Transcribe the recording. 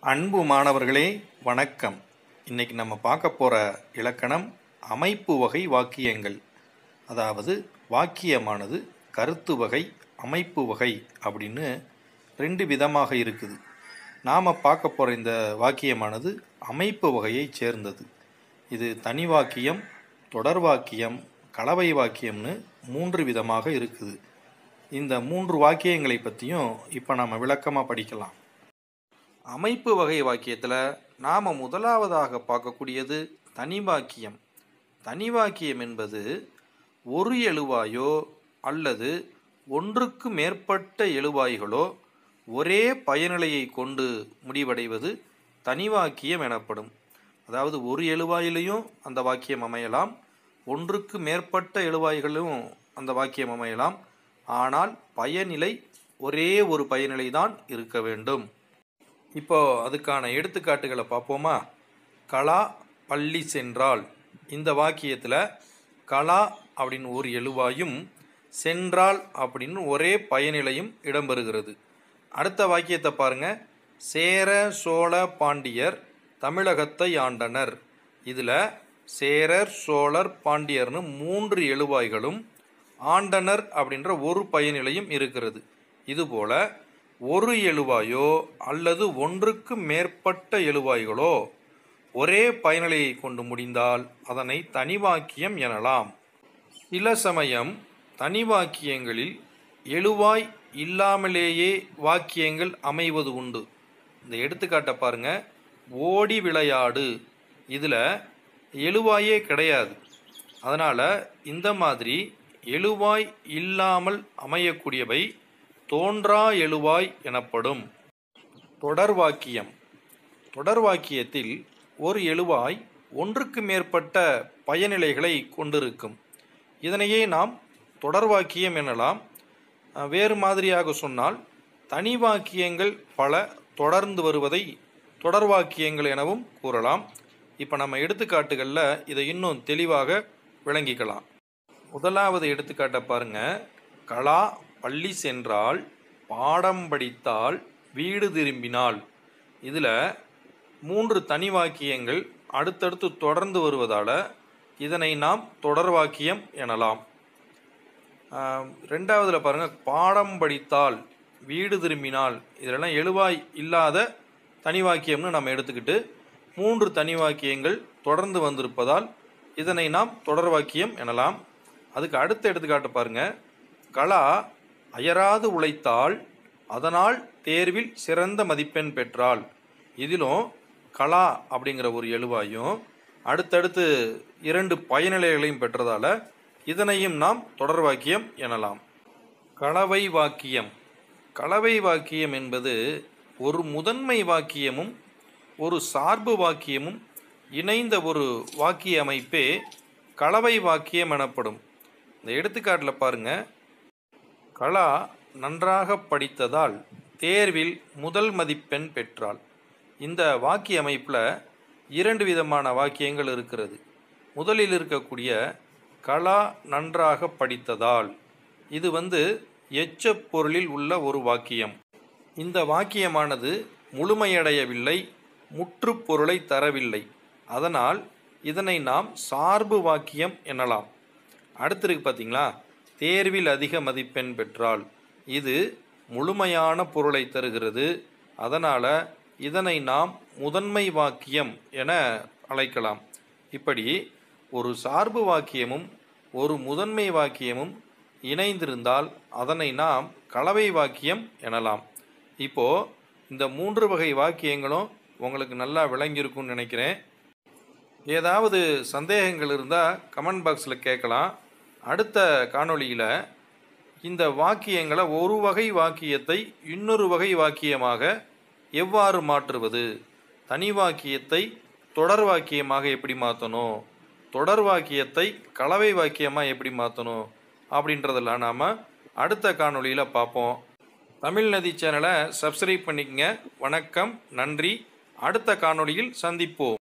அன்பு மாணவர்களே வணக்கம் இன்னைக்கு நம்ம பார்க்க போகிற இலக்கணம் அமைப்பு வகை வாக்கியங்கள் அதாவது வாக்கியமானது கருத்து வகை அமைப்பு வகை அப்படின்னு ரெண்டு விதமாக இருக்குது நாம் பார்க்க போகிற இந்த வாக்கியமானது அமைப்பு வகையைச் சேர்ந்தது இது தனி வாக்கியம் தொடர் வாக்கியம் கலவை வாக்கியம்னு மூன்று விதமாக இருக்குது இந்த மூன்று வாக்கியங்களை பற்றியும் இப்போ நாம் விளக்கமாக படிக்கலாம் அமைப்பு வகை வாக்கியத்தில் நாம் முதலாவதாக பார்க்கக்கூடியது தனி வாக்கியம் தனி வாக்கியம் என்பது ஒரு எழுவாயோ அல்லது ஒன்றுக்கு மேற்பட்ட எழுவாய்களோ ஒரே பயனிலையை கொண்டு முடிவடைவது தனி வாக்கியம் எனப்படும் அதாவது ஒரு எழுவாயிலையும் அந்த வாக்கியம் அமையலாம் ஒன்றுக்கு மேற்பட்ட எழுவாய்களும் அந்த வாக்கியம் அமையலாம் ஆனால் பயனிலை ஒரே ஒரு பயனிலை தான் இருக்க வேண்டும் இப்போ அதுக்கான எடுத்துக்காட்டுகளை பார்ப்போமா கலா பள்ளி சென்றாள் இந்த வாக்கியத்தில் கலா அப்படின்னு ஒரு எழுவாயும் சென்றாள் அப்படின்னு ஒரே பயனிலையும் இடம்பெறுகிறது அடுத்த வாக்கியத்தை பாருங்க சேர சோழ பாண்டியர் தமிழகத்தை ஆண்டனர் இதில் சேரர் சோழர் பாண்டியர்னு மூன்று எழுவாய்களும் ஆண்டனர் அப்படின்ற ஒரு பயனிலையும் இருக்கிறது இதுபோல ஒரு எழுவாயோ அல்லது ஒன்றுக்கு மேற்பட்ட எழுவாய்களோ ஒரே பயனிலையை கொண்டு முடிந்தால் அதனை தனி வாக்கியம் எனலாம் சில சமயம் தனி வாக்கியங்களில் எழுவாய் இல்லாமலேயே வாக்கியங்கள் அமைவது உண்டு இந்த எடுத்துக்காட்டை பாருங்க ஓடி விளையாடு இதில் எழுவாயே கிடையாது அதனால் இந்த மாதிரி எழுவாய் இல்லாமல் அமையக்கூடியவை தோன்றா எழுவாய் எனப்படும் தொடர் வாக்கியம் தொடர் வாக்கியத்தில் ஒரு எழுவாய் ஒன்றுக்கு மேற்பட்ட பயனிலைகளை கொண்டிருக்கும் இதனையே நாம் தொடர் வாக்கியம் எனலாம் அஹ், வேறு மாதிரியாக சொன்னால் தனி வாக்கியங்கள் பல தொடர்ந்து வருவதை தொடர் வாக்கியங்கள் எனவும் கூறலாம் இப்போ நம்ம எடுத்துக்காட்டுகளில் இதை இன்னும் தெளிவாக விளங்கிக்கலாம் முதலாவது எடுத்துக்காட்டை பாருங்க கலா பள்ளி சென்றால் பாடம் படித்தால் வீடு திரும்பினாள் இதில் மூன்று தனி வாக்கியங்கள் அடுத்தடுத்து தொடர்ந்து வருவதால் இதனை நாம் தொடர் வாக்கியம் எனலாம் ஆம், ரெண்டாவதுல பாருங்க பாடம் படித்தால் வீடு திரும்பினால் இதெல்லாம் எழுவாய் இல்லாத தனி வாக்கியம்னு நம்ம எடுத்துக்கிட்டு மூன்று தனி வாக்கியங்கள் தொடர்ந்து வந்திருப்பதால் இதனை நாம் தொடர் வாக்கியம் எனலாம் அதுக்கு அடுத்த எடுத்துக்காட்டு பாருங்க கலா அயராது உழைத்தால் அதனால் தேர்வில் சிறந்த மதிப்பெண் பெற்றாள் இதிலும் கலா அப்படிங்கிற ஒரு எழுவாயும் அடுத்தடுத்து இரண்டு பயனிலைகளையும் பெற்றதால இதனையும் நாம் தொடர் வாக்கியம் எனலாம் கலவை வாக்கியம் கலவை வாக்கியம் என்பது ஒரு முதன்மை வாக்கியமும் ஒரு சார்பு வாக்கியமும் இணைந்த ஒரு வாக்கிய அமைப்பே கலவை வாக்கியம் எனப்படும் இந்த எடுத்துக்காட்டில் பாருங்க கலா நன்றாக படித்ததால் தேர்வில் முதல் மதிப்பெண் பெற்றாள் இந்த வாக்கிய அமைப்பில் இரண்டு விதமான வாக்கியங்கள் இருக்கிறது முதலில் இருக்கக்கூடிய கலா நன்றாக படித்ததால் இது வந்து எச்சப் பொருளில் உள்ள ஒரு வாக்கியம் இந்த வாக்கியமானது முழுமையடையவில்லை முற்றுப் பொருளை தரவில்லை அதனால் இதனை நாம் சார்பு வாக்கியம் எனலாம் அடுத்து இருக்கு பார்த்தீங்களா தேர்வில் அதிக மதிப்பெண் பெற்றால் இது முழுமையான பொருளை தருகிறது அதனால் இதனை நாம் முதன்மை வாக்கியம் என அழைக்கலாம் இப்படி ஒரு சார்பு வாக்கியமும் ஒரு முதன்மை வாக்கியமும் இணைந்திருந்தால் அதனை நாம் கலவை வாக்கியம் எனலாம் இப்போ இந்த மூன்று வகை வாக்கியங்களும் உங்களுக்கு நல்லா விளங்கியிருக்கும்னு நினைக்கிறேன் ஏதாவது சந்தேகங்கள் இருந்தால் கமெண்ட் பாக்ஸில் கேட்கலாம் அடுத்த காணொளியில் இந்த வாக்கியங்களை ஒரு வகை வாக்கியத்தை இன்னொரு வகை வாக்கியமாக எவ்வாறு மாற்றுவது தனி வாக்கியத்தை தொடர் வாக்கியமாக எப்படி மாற்றணும் தொடர் வாக்கியத்தை கலவை வாக்கியமாக எப்படி மாற்றணும் அப்படின்றதெல்லாம் நாம் அடுத்த காணொளியில் பார்ப்போம் தமிழ் நதி சேனலை சப்ஸ்கிரைப் பண்ணிக்கங்க வணக்கம் நன்றி அடுத்த காணொளியில் சந்திப்போம்